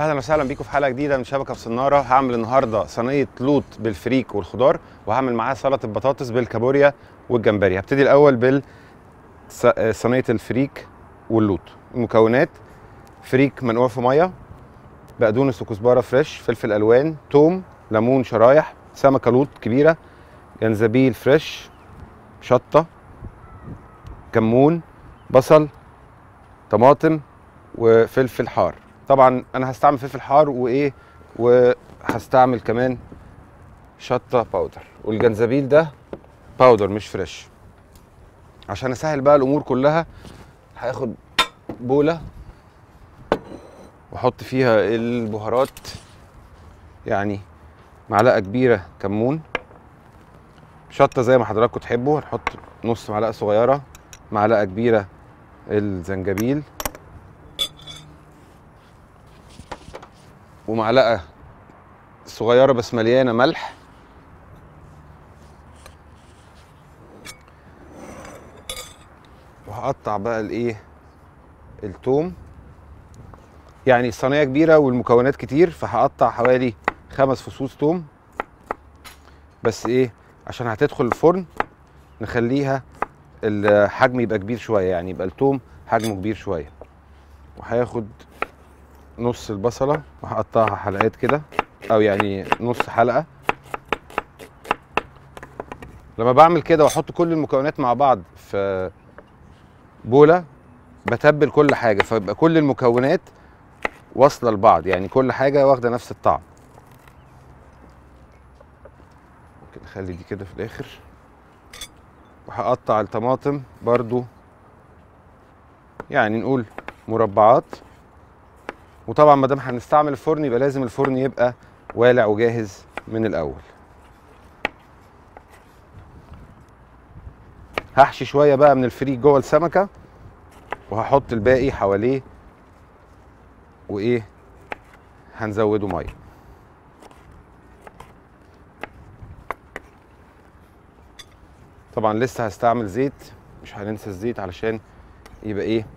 اهلا وسهلا بيكم في حلقه جديده من شبكه في صناره هعمل النهارده صينيه لوط بالفريك والخضار وهعمل معاها سلطه بطاطس بالكابوريا والجمبري هبتدي الاول بال ص- صينيه الفريك واللوط المكونات فريك منقوع في ميه بقدونس وكزبره فريش فلفل الوان توم ليمون شرايح سمكه لوط كبيره جنزبيل فريش شطه كمون بصل طماطم وفلفل حار طبعا انا هستعمل فلفل حار وايه وهستعمل كمان شطه باودر والجنزبيل ده باودر مش فريش عشان اسهل بقى الامور كلها هاخد بوله واحط فيها البهارات يعني معلقه كبيره كمون شطه زي ما حضراتكم تحبوا هنحط نص معلقه صغيره معلقه كبيره الزنجبيل ومعلقه صغيره بس مليانه ملح وهقطع بقى الايه التوم يعني الصينيه كبيره والمكونات كتير فهقطع حوالي خمس فصوص توم بس ايه عشان هتدخل الفرن نخليها الحجم يبقى كبير شويه يعني يبقى التوم حجمه كبير شويه وهياخد نص البصله وهقطعها حلقات كده او يعني نص حلقه لما بعمل كده واحط كل المكونات مع بعض في بوله بتبل كل حاجه فيبقى كل المكونات واصله لبعض يعني كل حاجه واخده نفس الطعم ممكن نخلي دي كده في الاخر وهقطع الطماطم برضو يعني نقول مربعات وطبعا ما دام هنستعمل الفرن يبقى لازم الفرن يبقى والع وجاهز من الاول هحشي شويه بقى من الفريك جوه السمكه وهحط الباقي حواليه وايه هنزوده ميه طبعا لسه هستعمل زيت مش هننسى الزيت علشان يبقى ايه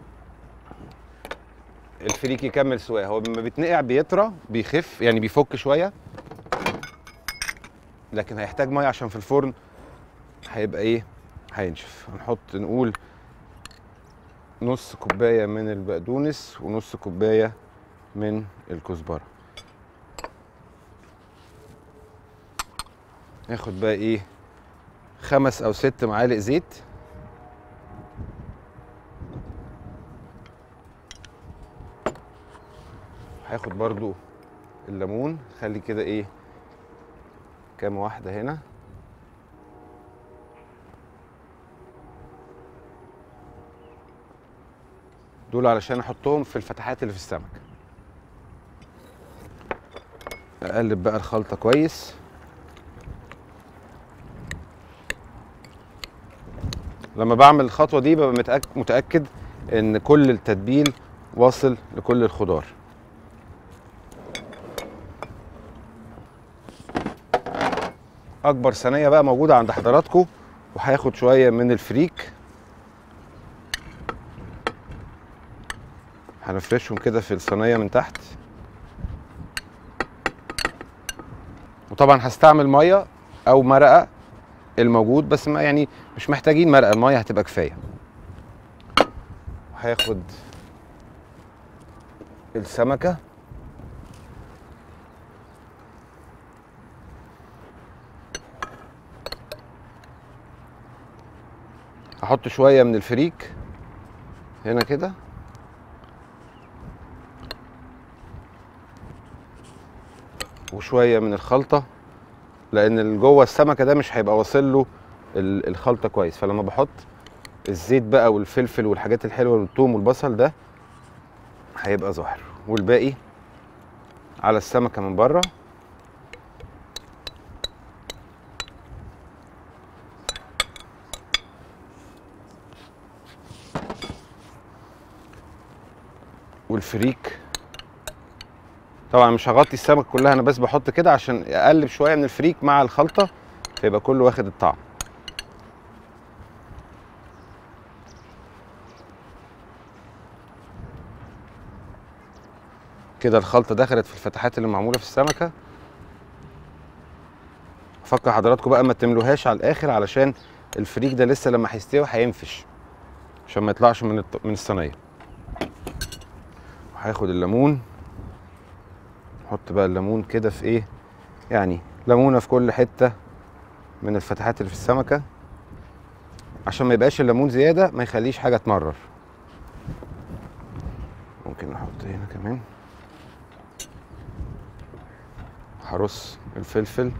الفريك يكمل سواه هو لما بيتنقع بيطرى بيخف يعني بيفك شويه لكن هيحتاج ميه عشان في الفرن هيبقى ايه هينشف هنحط نقول نص كوبايه من البقدونس ونص كوبايه من الكزبره ناخد بقى ايه خمس او ست معالق زيت هاخد برضو الليمون خلي كده ايه كام واحدة هنا دول علشان احطهم في الفتحات اللي في السمك اقلب بقى الخلطة كويس لما بعمل الخطوة دي ببقى متأك- متأكد ان كل التتبيل واصل لكل الخضار اكبر صينيه بقى موجوده عند حضراتكم وهاخد شويه من الفريك هنفرشهم كده في الصينيه من تحت وطبعا هستعمل ميه او مرقه الموجود بس ما يعني مش محتاجين مرقه الميه هتبقى كفايه هاخد السمكه هحط شويه من الفريك هنا كده وشويه من الخلطه لان اللي جوه السمكه ده مش هيبقى واصل له ال- الخلطه كويس فلما بحط الزيت بقى والفلفل والحاجات الحلوه والثوم والبصل ده هيبقى ظاهر والباقي على السمكه من بره والفريك طبعا مش هغطي السمك كلها انا بس بحط كده عشان اقلب شويه من الفريك مع الخلطه فيبقى كله واخد الطعم كده الخلطه دخلت في الفتحات اللي معموله في السمكه افكر حضراتكم بقى ما تملوهاش على الاخر علشان الفريك ده لسه لما هيستوي هينفش عشان ما يطلعش من الط- من الصينيه وهاخد الليمون نحط بقى الليمون كده في ايه يعني ليمونه في كل حته من الفتحات اللي في السمكه عشان ما يبقاش الليمون زياده ما يخليش حاجه تمرر ممكن نحط هنا كمان هرص الفلفل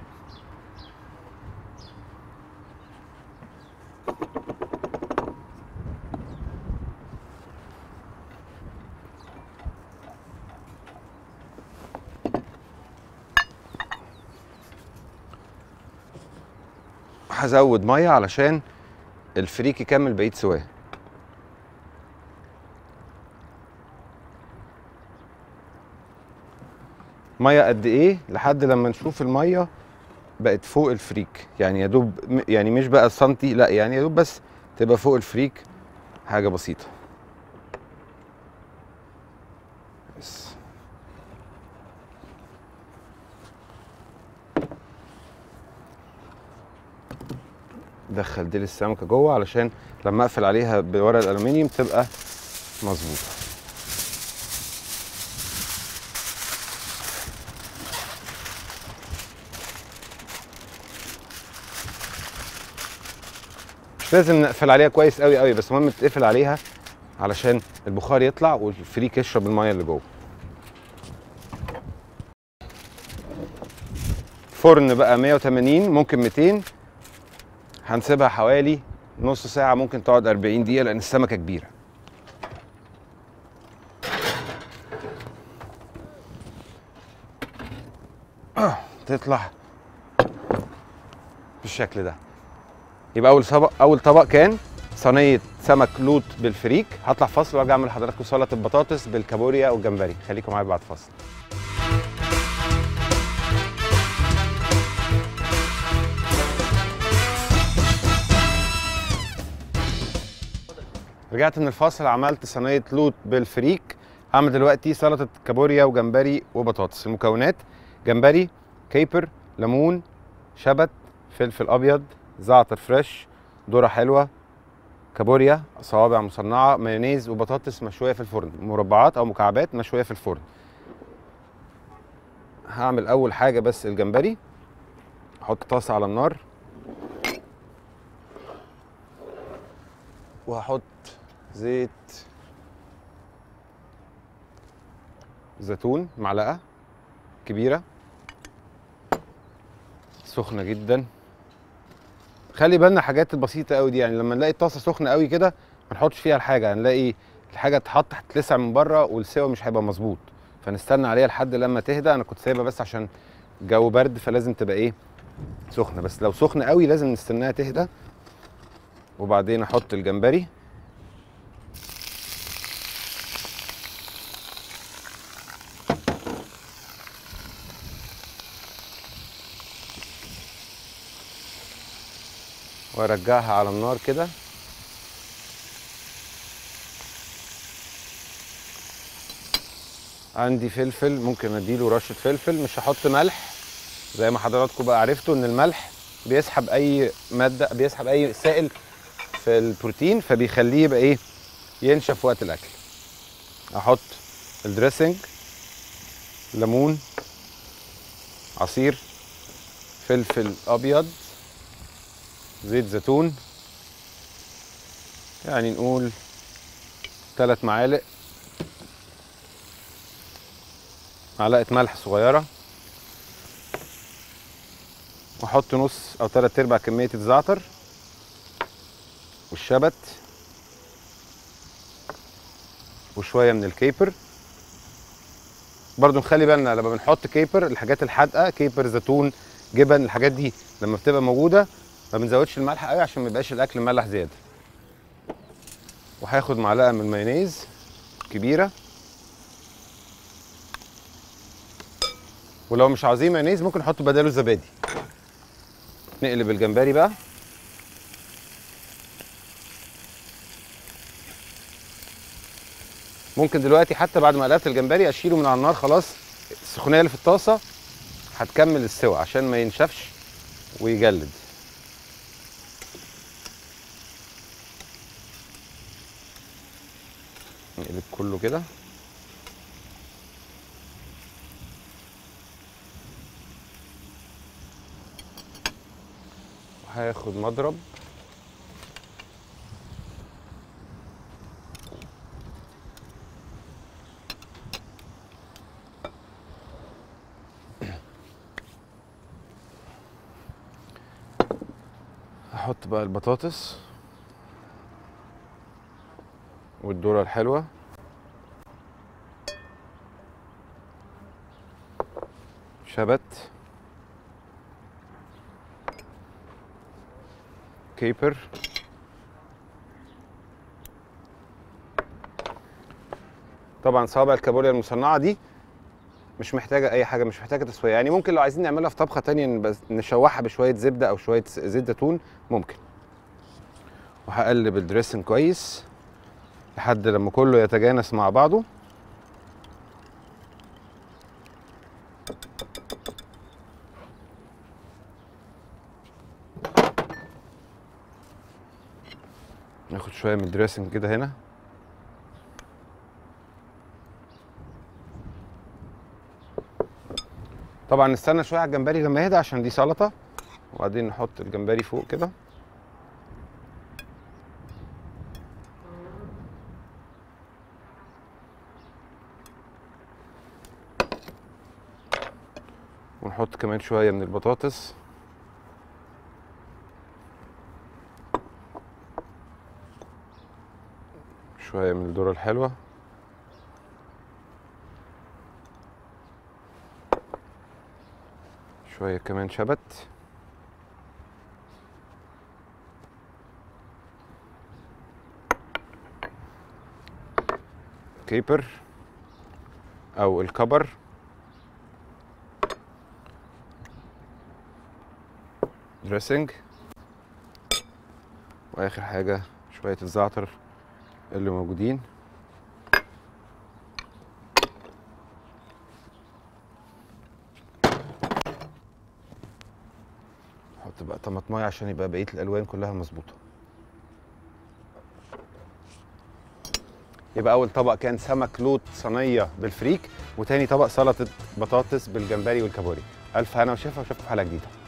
هزود ميه علشان الفريك يكمل بقيه سواه ميه قد ايه لحد لما نشوف الميه بقت فوق الفريك يعني يا دوب م- يعني مش بقى سنتي لا يعني يا دوب بس تبقى فوق الفريك حاجه بسيطه بس دخل ديل السمكه جوه علشان لما اقفل عليها بورق الالومنيوم تبقى مظبوطه مش لازم نقفل عليها كويس قوي قوي بس المهم تقفل عليها علشان البخار يطلع والفريك يشرب الميه اللي جوه فرن بقى 180 ممكن 200 هنسيبها حوالي نص ساعة ممكن تقعد 40 دقيقة لأن السمكة كبيرة آه، تطلع بالشكل ده يبقى أول طبق أول طبق كان صينية سمك لوط بالفريك هطلع فاصل وارجع اعمل لحضراتكم سلطة البطاطس بالكابوريا والجمبري خليكم معايا بعد فاصل رجعت من الفاصل عملت صينيه لوط بالفريك هعمل دلوقتي سلطه كابوريا وجمبري وبطاطس المكونات جمبري كيبر ليمون شبت فلفل ابيض زعتر فريش ذره حلوه كابوريا صوابع مصنعه مايونيز وبطاطس مشويه في الفرن مربعات او مكعبات مشويه في الفرن هعمل اول حاجه بس الجمبري احط طاسه على النار وهحط زيت زيتون معلقه كبيره سخنه جدا خلي بالنا حاجات البسيطه قوي دي يعني لما نلاقي الطاسه سخنه قوي كده ما نحطش فيها الحاجه هنلاقي الحاجه تتحط هتلسع من بره والسوا مش هيبقى مظبوط فنستنى عليها لحد لما تهدى انا كنت سايبها بس عشان الجو برد فلازم تبقى ايه سخنه بس لو سخنه قوي لازم نستناها تهدى وبعدين احط الجمبري وارجعها على النار كده عندي فلفل ممكن اديله رشه فلفل مش هحط ملح زي ما حضراتكم بقى عرفتوا ان الملح بيسحب اي ماده بيسحب اي سائل في البروتين فبيخليه يبقى ايه ينشف وقت الاكل احط الدريسنج ليمون عصير فلفل ابيض زيت زيتون يعني نقول ثلاث معالق معلقه ملح صغيره واحط نص او ثلاث ارباع كميه الزعتر والشبت وشويه من الكيبر برضو نخلي بالنا لما بنحط كيبر الحاجات الحادقه كيبر زيتون جبن الحاجات دي لما بتبقى موجوده ما بنزودش الملح قوي عشان ما يبقاش الاكل مملح زياده وهاخد معلقه من المايونيز كبيره ولو مش عاوزين مايونيز ممكن نحط بداله زبادي نقلب الجمبري بقى ممكن دلوقتي حتى بعد ما قلبت الجمبري اشيله من على النار خلاص السخونيه اللي في الطاسه هتكمل السوا عشان ما ينشفش ويجلد نقلب كله كده هاخد مضرب هحط بقى البطاطس والذرة الحلوة شبت كيبر طبعا صوابع الكابوريا المصنعة دي مش محتاجة أي حاجة مش محتاجة تسوية يعني ممكن لو عايزين نعملها في طبخة تانية نبقى نشوحها بشوية زبدة أو شوية زيت زيتون ممكن وهقلب الدريسنج كويس لحد لما كله يتجانس مع بعضه ناخد شويه من الدريسنج كده هنا طبعا نستنى شويه على الجمبري لما يهدى عشان دي سلطه وبعدين نحط الجمبري فوق كده ونحط كمان شويه من البطاطس شويه من الذره الحلوه شويه كمان شبت كيبر او الكبر دريسنج واخر حاجه شويه الزعتر اللي موجودين نحط بقى طماطمايه عشان يبقى بقيه الالوان كلها مظبوطه يبقى اول طبق كان سمك لوط صينيه بالفريك وتاني طبق سلطه بطاطس بالجمبري والكابوري الف هنا وشفا واشوفكم في حلقه جديده